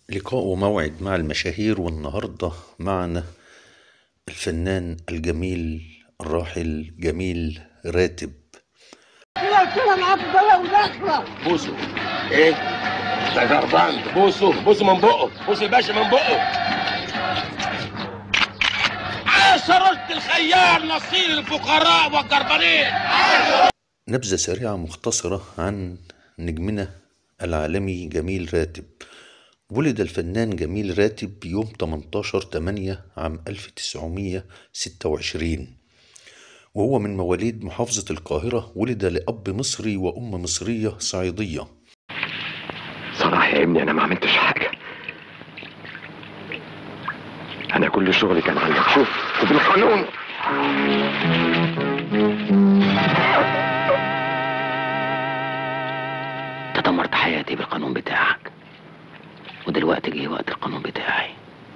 لقاء وموعد مع المشاهير والنهاردة معنا الفنان الجميل الراحل جميل راتب كده كده معاك بلا وداخله بوسه ايه ده جربان بوسه بوسه من بقه بوس الباشا من بقه عاش رشد الخيال نصير الفقراء والجربانين نبذة سريعة مختصرة عن نجمنا العالمي جميل راتب ولد الفنان جميل راتب يوم 18 8 عام 1926 وهو من مواليد محافظة القاهرة ولد لأب مصري وأم مصرية صعيدية صراحة يا ابني أنا ما عملتش حاجة أنا كل شغلي كان عندك شوف شوف القانون انت دمرت حياتي بالقانون بتاعك ودلوقتي جه وقت القانون بتاعي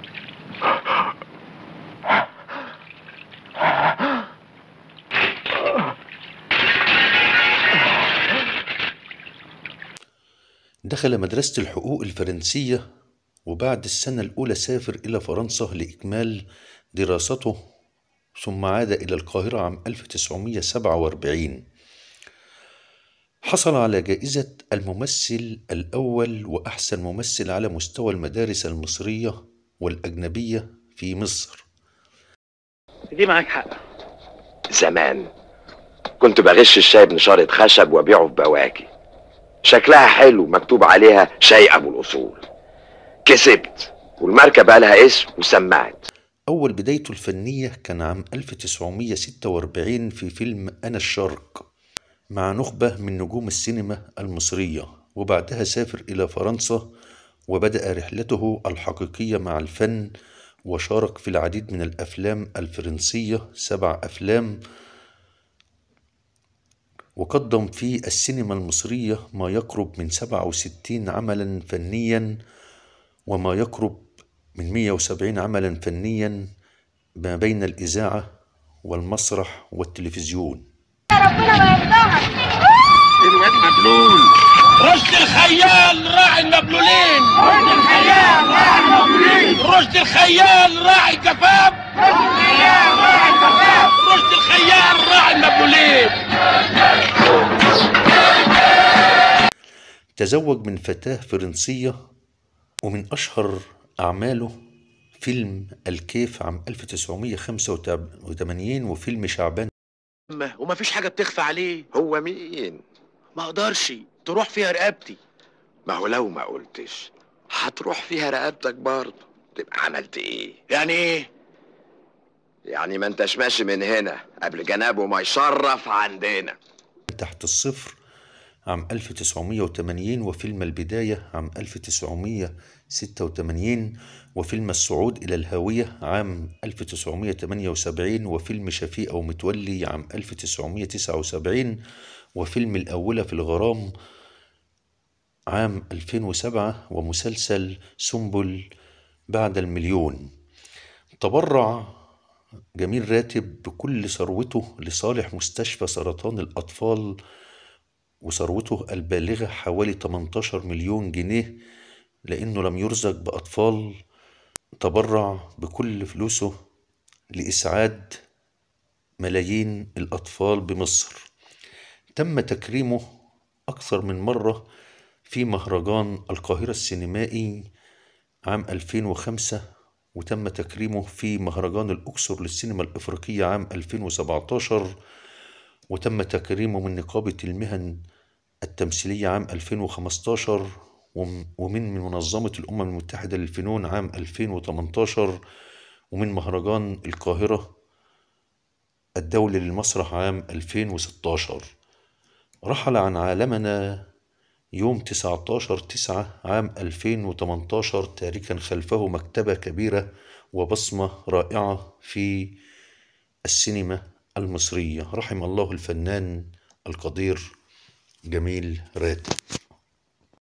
دخل مدرسة الحقوق الفرنسية وبعد السنة الأولى سافر إلى فرنسا لإكمال دراسته ثم عاد إلى القاهرة عام 1947 حصل على جائزة الممثل الأول وأحسن ممثل على مستوى المدارس المصرية والأجنبية في مصر دي معاك حق زمان كنت بغش الشاي بنشارة خشب وابيعه في بواكي شكلها حلو مكتوب عليها شاي أبو الأصول كسبت والماركة بقى لها اسم وسمعت أول بدايته الفنية كان عام 1946 في فيلم أنا الشرق مع نخبة من نجوم السينما المصرية وبعدها سافر إلى فرنسا وبدأ رحلته الحقيقية مع الفن وشارك في العديد من الأفلام الفرنسية سبع أفلام وقدم في السينما المصرية ما يقرب من 67 عملا فنيا وما يقرب من 170 عملا فنيا ما بين الإذاعة والمسرح والتلفزيون ربنا ما يفضحك الواد مبلول رشد الخيال راعي المبلولين رشد الخيال راعي المبلولين رشد الخيال راعي الجفاف رشد الخيال راعي الجفاف رشد الخيال راعي المبلولين تزوج من فتاة فرنسية ومن أشهر أعماله فيلم الكيف عام 1985 وفيلم شعبان وما فيش حاجة بتخفى عليه هو مين ما اقدرش تروح فيها رقبتي ما هو لو ما قلتش هتروح فيها رقبتك برضه تبقى عملت ايه يعني ايه يعني ما انتش ماشي من هنا قبل جنابه ما يشرف عندنا تحت الصفر عام 1980 وفيلم البداية عام 1986 وفيلم الصعود إلى الهاوية عام 1978 وفيلم شفيقة ومتولي عام 1979 وفيلم الأولى في الغرام عام 2007 ومسلسل سنبل بعد المليون تبرع جميل راتب بكل ثروته لصالح مستشفى سرطان الأطفال وثروته البالغة حوالي 18 مليون جنيه لأنه لم يرزق بأطفال تبرع بكل فلوسه لإسعاد ملايين الأطفال بمصر تم تكريمه أكثر من مرة في مهرجان القاهرة السينمائي عام 2005 وتم تكريمه في مهرجان الأقصر للسينما الإفريقية عام 2017 وتم تكريمه من نقابة المهن التمثيلية عام 2015 وم- ومن من منظمة الأمم المتحدة للفنون عام 2018 ومن مهرجان القاهرة الدولي للمسرح عام 2016 رحل عن عالمنا يوم 19 9 عام 2018 تاركا خلفه مكتبة كبيرة وبصمة رائعة في السينما المصرية رحم الله الفنان القدير جميل راتب